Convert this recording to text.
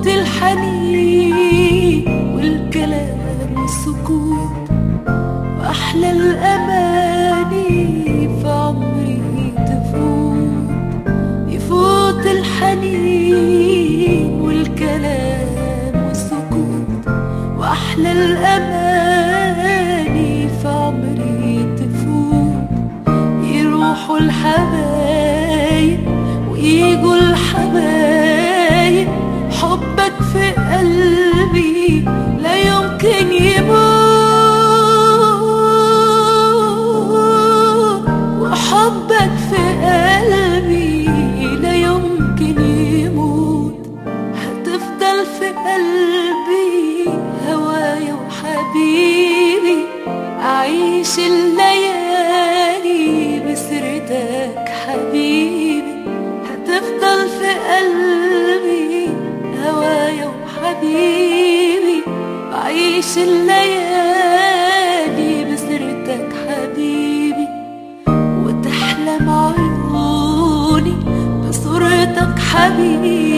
يفوت الحنين والكلام والسكوت وأحلى الأماني في عمري تفوت يفوت الحنين والكلام والسكوت وأحلى الأماني في عمري تفوت يروحوا الحبايب ويجوا الحبايب حبك في قلبي لا يمكن يموت وحبك في قلبي لا يمكن يموت هتفضل في قلبي هوايا وحبيبي أعيش الليالي بسيرتك حبيبي هتفضل في قلبي هوايا وحبيبي أعيش الليالي بسيرتك حبيبي وتحلم عيوني بصورتك حبيبي